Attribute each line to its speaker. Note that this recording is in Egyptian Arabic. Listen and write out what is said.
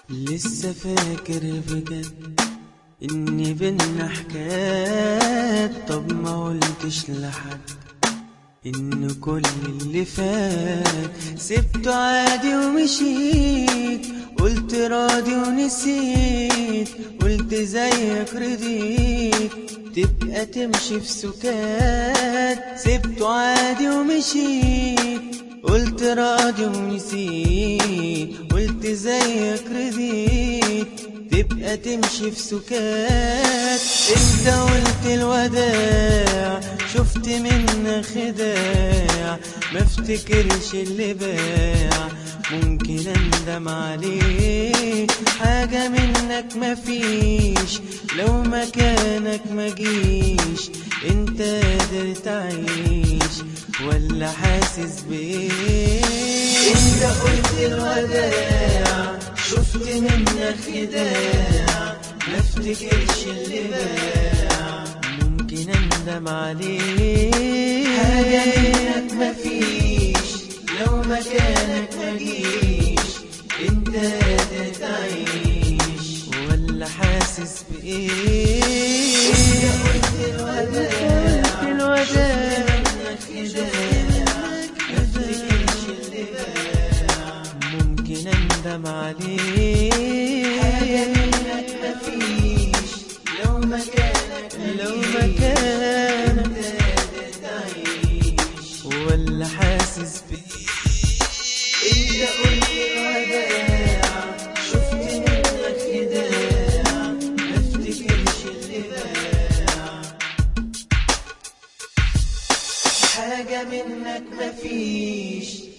Speaker 1: لسه فاكر بجد إني بينا حكايات طب ما قلتش لحد إن كل اللي فات سبته عادي ومشيت قلت راضي ونسيت قلت زيك رضيت تبقى تمشي في سكات سبته عادي ومشيت قلت راضي ونسيت قلت زيك رضيت تبقى تمشي في سكات انت قلت الوداع شفت منك خداع ما افتكرش اللي باع ممكن اندم عليه حاجة منك مفيش لو مكانك مجيش انت قادر تعيش ولا حاسس بايه انت قلت الوداع شفت منك خداع ما افتكرش اللي باع ممكن اندم عليه حاجة منك مفيش لو مكانك مجيش انت قادر تعيش ولا حاسس بايه انت قلت الوداع الوداع منك خداع ما افتكرش اللي باع ممكن اندم عليه حاجة منك مفيش لو مكانك لو مكانك قادر تعيش ولا حاسس بيه انت قلت الوداع شفت منك خداع ما افتكرش اللي باع حاجة منك مفيش